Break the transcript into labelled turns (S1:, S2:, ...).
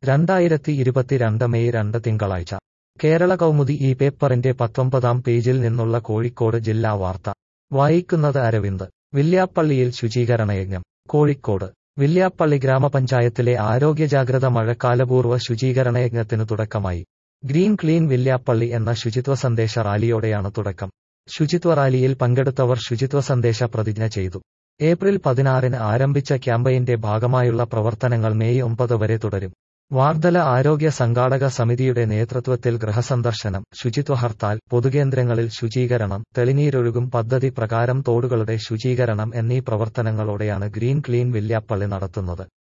S1: രണ്ടായിരത്തി ഇരുപത്തിരണ്ട് മെയ് രണ്ട് തിങ്കളാഴ്ച കേരള കൗമുദി ഈ പേപ്പറിന്റെ പത്തൊമ്പതാം പേജിൽ നിന്നുള്ള കോഴിക്കോട് ജില്ലാ വാർത്ത വായിക്കുന്നത് അരവിന്ദ് വില്യാപ്പള്ളിയിൽ ശുചീകരണയജ്ഞം കോഴിക്കോട് വില്യാപ്പള്ളി ഗ്രാമപഞ്ചായത്തിലെ ആരോഗ്യ ജാഗ്രത മഴക്കാലപൂർവ്വ ശുചീകരണയജ്ഞത്തിന് തുടക്കമായി ഗ്രീൻ ക്ലീൻ വില്യാപ്പള്ളി എന്ന ശുചിത്വ സന്ദേശ റാലിയോടെയാണ് തുടക്കം ശുചിത്വ റാലിയിൽ പങ്കെടുത്തവർ ശുചിത്വ സന്ദേശ പ്രതിജ്ഞ ചെയ്തു ഏപ്രിൽ പതിനാറിന് ആരംഭിച്ച ക്യാമ്പയിന്റെ ഭാഗമായുള്ള പ്രവർത്തനങ്ങൾ മെയ് ഒമ്പത് വരെ തുടരും വാർധല ആരോഗ്യ സംഘാടക സമിതിയുടെ നേതൃത്വത്തിൽ ഗൃഹസന്ദർശനം ശുചിത്വ ഹർത്താൽ പൊതുകേന്ദ്രങ്ങളിൽ ശുചീകരണം തെളിനീരൊഴുകും പദ്ധതി പ്രകാരം തോടുകളുടെ ശുചീകരണം എന്നീ പ്രവർത്തനങ്ങളോടെയാണ് ഗ്രീൻ ക്ലീൻ വില്യാപ്പള്ളി നടത്തുന്നത്